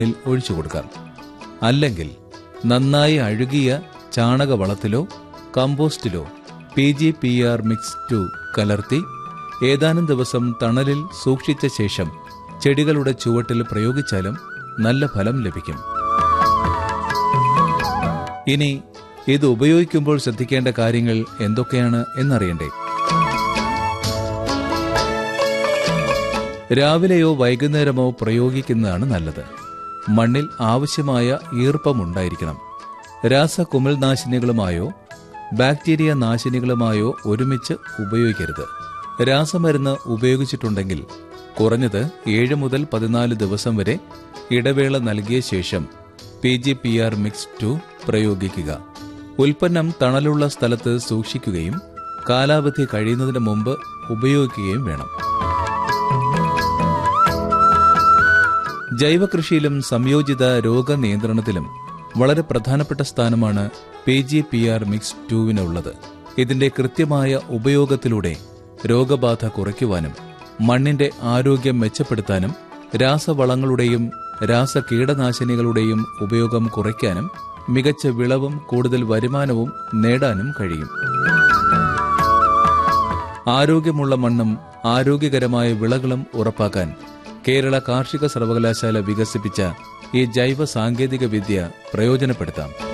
ിൽ ഒഴിച്ചു കൊടുക്കാം അല്ലെങ്കിൽ നന്നായി അഴുകിയ ചാണകവളത്തിലോ കമ്പോസ്റ്റിലോ P G P R mix two കലർത്തി ഏതാനും ദിവസം തണലിൽ സൂക്ഷിച്ച ശേഷം ചെടികളുടെ ചുവട്ടിൽ പ്രയോഗിച്ചാലും നല്ല ഫലം ലഭിക്കും ഇനി ഇത് ഉപയോഗിക്കുമ്പോൾ ശ്രദ്ധിക്കേണ്ട കാര്യങ്ങൾ എന്തൊക്കെയാണ് എന്നറിയണ്ടേ രാവിലെയോ വൈകുന്നേരമോ പ്രയോഗിക്കുന്നതാണ് നല്ലത് മണ്ണിൽ ആവശ്യമായ ഈർപ്പമുണ്ടായിരിക്കണം രാസ കുമിൾനാശിനികളുമായോ ബാക്ടീരിയ നാശിനികളുമായോ ഒരുമിച്ച് ഉപയോഗിക്കരുത് രാസമരുന്ന് ഉപയോഗിച്ചിട്ടുണ്ടെങ്കിൽ കുറഞ്ഞത് ഏഴ് മുതൽ പതിനാല് ദിവസം വരെ ഇടവേള നൽകിയ ശേഷം P G P R mix two പ്രയോഗിക്കുക ഉൽപ്പന്നം തണലുള്ള സ്ഥലത്ത് സൂക്ഷിക്കുകയും കാലാവധി കഴിയുന്നതിന് മുമ്പ് ഉപയോഗിക്കുകയും വേണം ജൈവകൃഷിയിലും സംയോജിത രോഗനിയന്ത്രണത്തിലും വളരെ പ്രധാനപ്പെട്ട സ്ഥാനമാണ് P G P R mix ടൂവിനുള്ളത് ഇതിന്റെ കൃത്യമായ ഉപയോഗത്തിലൂടെ രോഗബാധ കുറയ്ക്കുവാനും മണ്ണിന്റെ ആരോഗ്യം മെച്ചപ്പെടുത്താനും രാസവളങ്ങളുടെയും രാസ കീടനാശിനികളുടെയും ഉപയോഗം കുറയ്ക്കാനും മികച്ച വിളവും കൂടുതൽ വരുമാനവും നേടാനും കഴിയും ആരോഗ്യമുള്ള മണ്ണും ആരോഗ്യകരമായ വിളകളും ഉറപ്പാക്കാൻ കേരള കാർഷിക സർവകലാശാല വികസിപ്പിച്ച ഈ ജൈവ സാങ്കേതിക വിദ്യ പ്രയോജനപ്പെടുത്താം